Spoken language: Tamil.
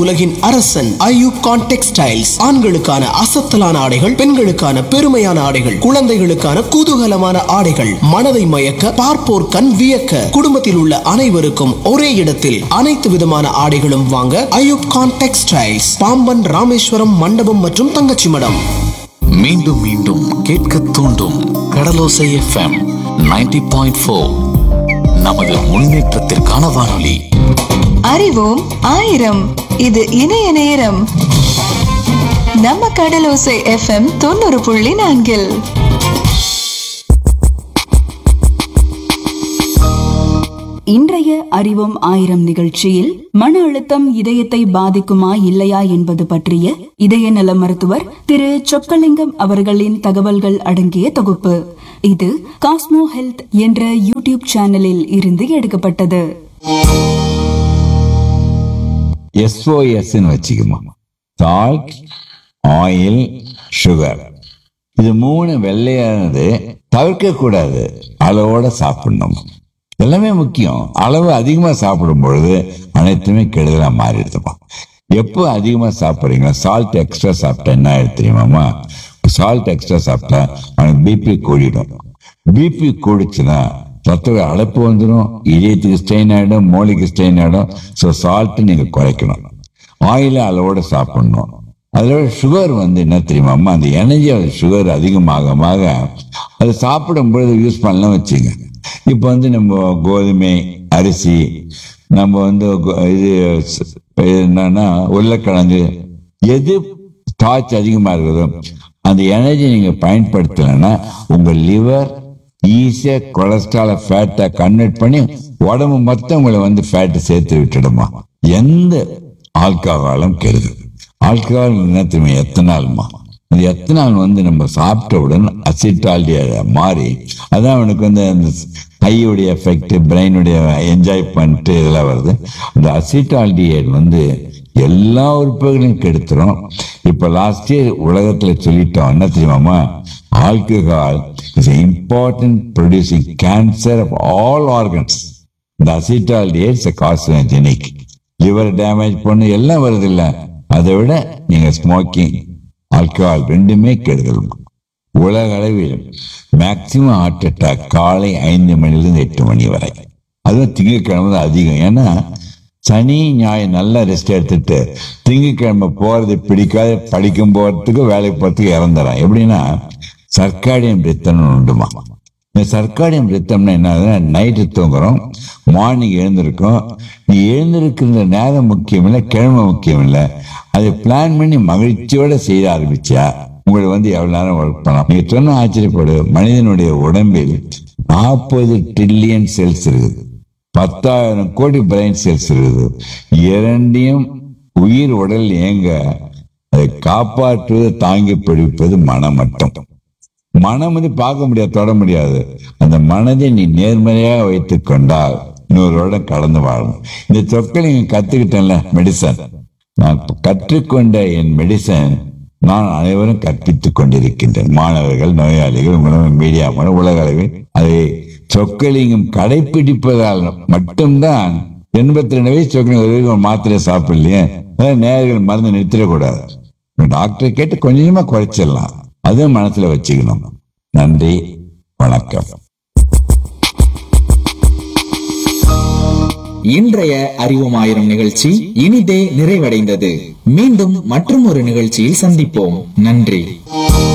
உலகின் அரசன் ஐயூப் கான் டெக்ஸ்டைல்ஸ் ஆண்களுக்கான அசத்தலான ஆடைகள் பெண்களுக்கான பெருமையான ஆடைகள் குழந்தைகளுக்கான குதூகலமான ஆடைகள் மனதை மயக்க பார்ப்போர் கண் வியக்க குடும்பத்தில் உள்ள அனைவருக்கும் ஒரே இடத்தில் அனைத்து விதமான ஆடைகளும் வாங்க ஐயூப் கான் டெக்ஸ்டைல்ஸ் பாம்பன் ராமேஸ்வரம் மண்டபம் மற்றும் தங்கச்சி மடம் மீண்டும் மீண்டும் கேட்க தூண்டும் கடலோசை எஃப்எம் 90.4 பாயிண்ட் நமது முன்னேற்றத்திற்கான வானொலி அறிவோம் ஆயிரம் இது இணைய நேரம் நம்ம கடலோசை எஃப்எம் தொண்ணூறு புள்ளி நான்கில் இன்றைய அறிவோம் ஆயிரம் நிகழ்ச்சியில் மன அழுத்தம் இதயத்தை பாதிக்குமா இல்லையா என்பது பற்றிய இதய நல மருத்துவர் திரு சொக்கலிங்கம் அவர்களின் தகவல்கள் அடங்கிய தொகுப்பு இது காஸ்மோ ஹெல்த் என்ற யூடியூப் சேனலில் இருந்து எடுக்கப்பட்டது எஸ்ஓஎஸ்ன்னு வச்சுக்குமா சால்ட் ஆயில் சுகர் இது மூணு வெள்ளையானது தவிர்க்க கூடாது அளவோட சாப்பிடணும் எல்லாமே முக்கியம் அளவு அதிகமா சாப்பிடும் பொழுது அனைத்துமே கெடுதலா மாறிடுதுமா எப்போ அதிகமா சாப்பிடுறீங்களா சால்ட் எக்ஸ்ட்ரா சாப்பிட்டா என்ன ஆயிடுது தெரியுமாமா சால்ட் எக்ஸ்ட்ரா சாப்பிட்டா அவனுக்கு பிபி கூடிடும் பிபி கூடிச்சுன்னா ரத்த அழைப்பு வந்துடும் இதயத்துக்கு ஸ்ட்ரெயின் ஆயிடும் மூளைக்கு ஸ்ட்ரெயின் ஆயிடும் ஸோ சால்ட் நீங்க குறைக்கணும் ஆயில அளவோட சாப்பிடணும் அதோட சுகர் வந்து என்ன தெரியுமாம்மா அந்த எனர்ஜி சுகர் அதிகமாக ஆக அது சாப்பிடும் பொழுது யூஸ் பண்ணலாம் வச்சுங்க இப்போ வந்து நம்ம கோதுமை அரிசி நம்ம வந்து கோ- இது ஸ்- என்னன்னா உருளைக்கிழங்கு எது ஸ்டார்ச் அதிகமா இருக்குதோ அந்த எனர்ஜி நீங்க பயன்படுத்தலைன்னா உங்க லிவர் ஈஸியா கொலஸ்ட்ரால ஃபேட்டை கன்வெர்ட் பண்ணி உடம்பு மொத்தம் உங்களை வந்து ஃபேட் சேர்த்து விட்டுடுமா எந்த ஆல்கஹாலும் கெடுது ஆல்கஹால் என்ன தெரியுமா எத்தனால்மா இந்த எத்தனால் வந்து நம்ம சாப்பிட்டவுடன் அசிட்டாலிட்டியா மாறி அதான் அவனுக்கு வந்து அந்த கையுடைய எஃபெக்ட் பிரெயினுடைய என்ஜாய் பண்ணிட்டு இதெல்லாம் வருது அந்த அசிட்டால்டியேட் வந்து எல்லா உறுப்புகளையும் கெடுத்துரும் இப்ப லாஸ்ட் இயர் உலகத்துல சொல்லிட்டோம் என்ன தெரியுமாமா alcohol is important producing cancer of all organs இந்த acetaldehyde is carcinogenic liver damage பண்ணு எல்லாம் வருது இல்ல அதை விட நீங்க ஸ்மோக்கிங் ஆல்கஹால் ரெண்டுமே கெடுதல் உலக அளவில் மேக்சிமம் ஹார்ட் அட்டாக் காலை ஐந்து மணிலிருந்து எட்டு மணி வரை அதுவும் திங்கட்கிழமை தான் அதிகம் ஏன்னா சனி ஞாயிறு நல்லா ரெஸ்ட் எடுத்துட்டு திங்கட்கிழமை போறது பிடிக்காத படிக்கும் போறதுக்கு வேலைக்கு போறதுக்கு இறந்துறான் எப்படின்னா சர்க்காடியம் ரித்தம் உண்டுமா இந்த சர்க்காடியம் ரித்தம்னா என்ன நைட்டு தூங்குறோம் மார்னிங் எழுந்திருக்கோம் நீ எழுந்திருக்கிற நேரம் முக்கியம் இல்லை கிழமை முக்கியம் இல்லை அதை பிளான் பண்ணி மகிழ்ச்சியோட செய்ய ஆரம்பிச்சா உங்களுக்கு வந்து எவ்வளவு நேரம் ஒர்க் பண்ணலாம் நீங்க சொன்ன ஆச்சரியப்படு மனிதனுடைய உடம்பில் நாற்பது ட்ரில்லியன் செல்ஸ் இருக்குது பத்தாயிரம் கோடி பிரெயின் செல்ஸ் இருக்குது இரண்டையும் உயிர் உடல் இயங்க அதை காப்பாற்றுவது தாங்கி பிடிப்பது மனம் மட்டும் மனம் வந்து பார்க்க முடியாது தொட முடியாது அந்த மனதை நீ நேர்மறையாக வைத்துக் கொண்டால் இன்னொருவரோட கலந்து வாழும் இந்த சொற்களை நீங்க கத்துக்கிட்டேன்ல மெடிசன் நான் கற்றுக்கொண்ட என் மெடிசன் நான் அனைவரும் கற்பித்துக் கொண்டிருக்கின்றேன் மாணவர்கள் நோயாளிகள் உணவு மீடியா மூலம் உலக அளவில் அதை சொற்கலிங்கம் கடைபிடிப்பதால் மட்டும்தான் எண்பத்தி ரெண்டு வயசு சொற்கலிங்கம் ஒரு வரைக்கும் ஒரு மாத்திரை சாப்பிடலையே அதான் நேர்கள் மருந்து நிறுத்திடக்கூடாது டாக்டர் கேட்டு கொஞ்சமா குறைச்சிடலாம் அதுவும் மனசுல வச்சுக்கணும் நன்றி வணக்கம் இன்றைய அறிவோம் ஆயிரம் நிகழ்ச்சி இனிதே நிறைவடைந்தது மீண்டும் மற்றும் ஒரு நிகழ்ச்சியில் சந்திப்போம் நன்றி